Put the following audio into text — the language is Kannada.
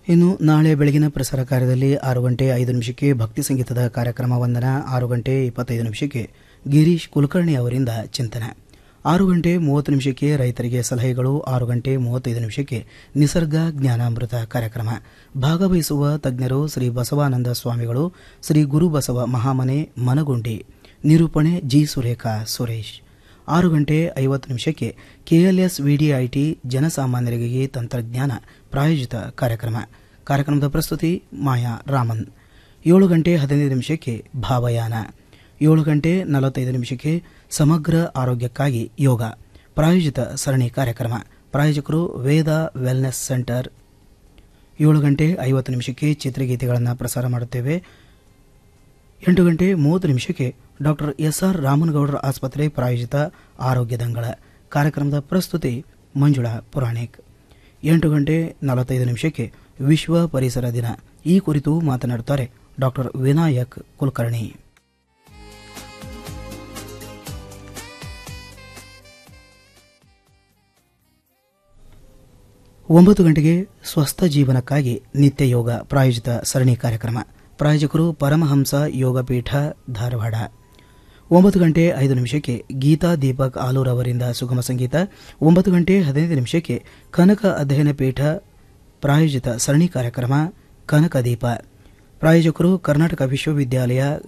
ಇನ್ನು ನಾಳೆ ಬೆಳಗಿನ ಪ್ರಸಾರ ಕಾರ್ಯದಲ್ಲಿ ಆರು ಗಂಟೆ ಐದು ನಿಮಿಷಕ್ಕೆ ಭಕ್ತಿ ಸಂಗೀತದ ಕಾರ್ಯಕ್ರಮ ವಂದನ ಆರು ಗಂಟೆ ಇಪ್ಪತ್ತೈದು ನಿಮಿಷಕ್ಕೆ ಗಿರೀಶ್ ಕುಲಕರ್ಣಿ ಅವರಿಂದ ಚಿಂತನೆ ಆರು ಗಂಟೆ ಮೂವತ್ತು ನಿಮಿಷಕ್ಕೆ ರೈತರಿಗೆ ಸಲಹೆಗಳು ಆರು ಗಂಟೆ ಮೂವತ್ತೈದು ನಿಮಿಷಕ್ಕೆ ನಿಸರ್ಗ ಜ್ಞಾನಾಮೃತ ಕಾರ್ಯಕ್ರಮ ಭಾಗವಹಿಸುವ ತಜ್ಞರು ಶ್ರೀ ಬಸವಾನಂದ ಸ್ವಾಮಿಗಳು ಶ್ರೀ ಗುರುಬಸವ ಮಹಾಮನೆ ಮನಗುಂಡಿ ನಿರೂಪಣೆ ಜಿ ಸುರೇಖಾ ಸುರೇಶ್ ಆರು ಗಂಟೆ ಐವತ್ತು ನಿಮಿಷಕ್ಕೆ ಕೆಎಲ್ಎಸ್ ವಿಡಿಐಟಿ ಜನಸಾಮಾನ್ಯರಿಗೆ ತಂತ್ರಜ್ಞಾನ ಪ್ರಾಯೋಜಿತ ಕಾರ್ಯಕ್ರಮ ಕಾರ್ಯಕ್ರಮದ ಪ್ರಸ್ತುತಿ ಮಾಯಾ ರಾಮನ್ ಏಳು ಗಂಟೆ ಹದಿನೈದು ನಿಮಿಷಕ್ಕೆ ಭಾವಯಾನ ಏಳು ಗಂಟೆ ನಲವತ್ತೈದು ನಿಮಿಷಕ್ಕೆ ಸಮಗ್ರ ಆರೋಗ್ಯಕ್ಕಾಗಿ ಯೋಗ ಪ್ರಾಯೋಜಿತ ಸರಣಿ ಕಾರ್ಯಕ್ರಮ ಪ್ರಾಯೋಜಕರು ವೇದ ವೆಲ್ನೆಸ್ ಸೆಂಟರ್ ಏಳು ಗಂಟೆ ಐವತ್ತು ನಿಮಿಷಕ್ಕೆ ಚಿತ್ರಗೀತೆಗಳನ್ನು ಪ್ರಸಾರ ಮಾಡುತ್ತೇವೆ ಎಂಟು ಗಂಟೆ ಮೂವತ್ತು ನಿಮಿಷಕ್ಕೆ ಡಾಕ್ಟರ್ ಎಸ್ ಆರ್ ರಾಮನಗೌಡರ ಆಸ್ಪತ್ರೆ ಪ್ರಾಯೋಜಿತ ಆರೋಗ್ಯ ದಂಗಳ ಕಾರ್ಯಕ್ರಮದ ಪ್ರಸ್ತುತಿ ಮಂಜುಳಾ ಪುರಾಣಿಕ್ ಎಂಟು ಗಂಟೆ ನಲವತ್ತೈದು ನಿಮಿಷಕ್ಕೆ ವಿಶ್ವ ಪರಿಸರ ದಿನ ಈ ಕುರಿತು ಮಾತನಾಡುತ್ತಾರೆ ಡಾಕ್ಟರ್ ವಿನಾಯಕ್ ಕುಲಕರ್ಣಿ ಒಂಬತ್ತು ಗಂಟೆಗೆ ಸ್ವಸ್ಥ ಜೀವನಕ್ಕಾಗಿ ನಿತ್ಯ ಯೋಗ ಪ್ರಾಯೋಜಿತ ಸರಣಿ ಕಾರ್ಯಕ್ರಮ ಪ್ರಾಯೋಜಕರು ಪರಮಹಂಸ ಯೋಗ ಪೀಠ ಧಾರವಾಡ ಒಂಬತ್ತು ಗಂಟೆ ಐದು ನಿಮಿಷಕ್ಕೆ ಗೀತಾ ದೀಪಕ್ ಆಲೂರ್ ಅವರಿಂದ ಸುಗಮ ಸಂಗೀತ ಒಂಬತ್ತು ಗಂಟೆ ಹದಿನೈದು ನಿಮಿಷಕ್ಕೆ ಕನಕ ಅಧ್ಯಯನ ಪೀಠ ಪ್ರಾಯೋಜಿತ ಸರಣಿ ಕಾರ್ಯಕ್ರಮ ಕನಕ ದೀಪ ಪ್ರಾಯೋಜಕರು ಕರ್ನಾಟಕ ವಿಶ್ವವಿದ್ಯಾಲಯ